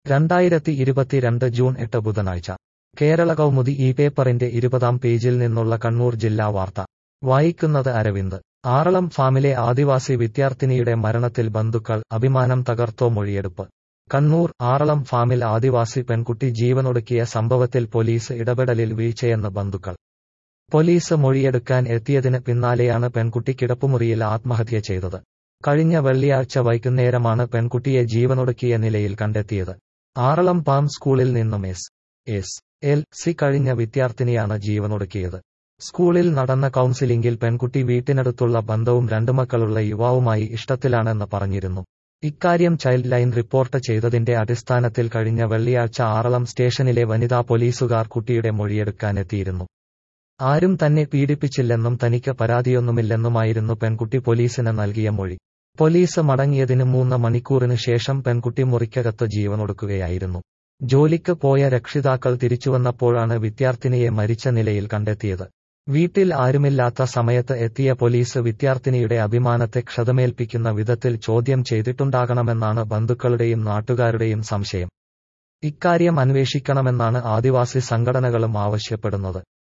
രണ്ടായിരത്തി ഇരുപത്തിരണ്ട് ജൂൺ എട്ട് ബുധനാഴ്ച കേരള കൗമുദി ഈ പേപ്പറിന്റെ ഇരുപതാം പേജിൽ നിന്നുള്ള കണ്ണൂർ ജില്ലാ വാർത്ത വായിക്കുന്നത് അരവിന്ദ് ആറളം ഫാമിലെ ആദിവാസി വിദ്യാർത്ഥിനിയുടെ മരണത്തിൽ ബന്ധുക്കൾ അഭിമാനം തകർത്തോ മൊഴിയെടുപ്പ് കണ്ണൂർ ആറളം ഫാമിൽ ആദിവാസി പെൺകുട്ടി ജീവനൊടുക്കിയ സംഭവത്തിൽ പോലീസ് ഇടപെടലിൽ വീഴ്ചയെന്ന് ബന്ധുക്കൾ പോലീസ് മൊഴിയെടുക്കാൻ എത്തിയതിന് പിന്നാലെയാണ് പെൺകുട്ടി കിടപ്പുമുറിയിൽ ആത്മഹത്യ ചെയ്തത് കഴിഞ്ഞ വെള്ളിയാഴ്ച വൈകുന്നേരമാണ് പെൺകുട്ടിയെ ജീവനൊടുക്കിയ നിലയിൽ കണ്ടെത്തിയത് ആറളം പാം സ്കൂളിൽ നിന്നും എസ് എസ് എൽ സി കഴിഞ്ഞ വിദ്യാർത്ഥിനിയാണ് ജീവനൊടുക്കിയത് സ്കൂളിൽ നടന്ന കൗൺസിലിംഗിൽ പെൺകുട്ടി വീട്ടിനടുത്തുള്ള ബന്ധവും രണ്ടു മക്കളുള്ള യുവാവുമായി ഇഷ്ടത്തിലാണെന്ന് പറഞ്ഞിരുന്നു ഇക്കാര്യം ചൈൽഡ് ലൈൻ റിപ്പോർട്ട് ചെയ്തതിന്റെ അടിസ്ഥാനത്തിൽ കഴിഞ്ഞ വെള്ളിയാഴ്ച ആറളം സ്റ്റേഷനിലെ വനിതാ പോലീസുകാർ കുട്ടിയുടെ മൊഴിയെടുക്കാനെത്തിയിരുന്നു ആരും തന്നെ പീഡിപ്പിച്ചില്ലെന്നും തനിക്ക് പരാതിയൊന്നുമില്ലെന്നുമായിരുന്നു പെൺകുട്ടി പോലീസിന് നൽകിയ മൊഴി പോലീസ് മടങ്ങിയതിന് മൂന്ന് മണിക്കൂറിന് ശേഷം പെൺകുട്ടി മുറിക്കകത്ത് ജീവനൊടുക്കുകയായിരുന്നു ജോലിക്ക് പോയ രക്ഷിതാക്കൾ തിരിച്ചുവന്നപ്പോഴാണ് വിദ്യാർത്ഥിനിയെ മരിച്ച നിലയിൽ കണ്ടെത്തിയത് വീട്ടിൽ ആരുമില്ലാത്ത സമയത്ത് എത്തിയ പോലീസ് വിദ്യാർത്ഥിനിയുടെ അഭിമാനത്തെ ക്ഷതമേൽപ്പിക്കുന്ന വിധത്തിൽ ചോദ്യം ചെയ്തിട്ടുണ്ടാകണമെന്നാണ് ബന്ധുക്കളുടെയും നാട്ടുകാരുടെയും സംശയം ഇക്കാര്യം അന്വേഷിക്കണമെന്നാണ് ആദിവാസി സംഘടനകളും ആവശ്യപ്പെടുന്നത്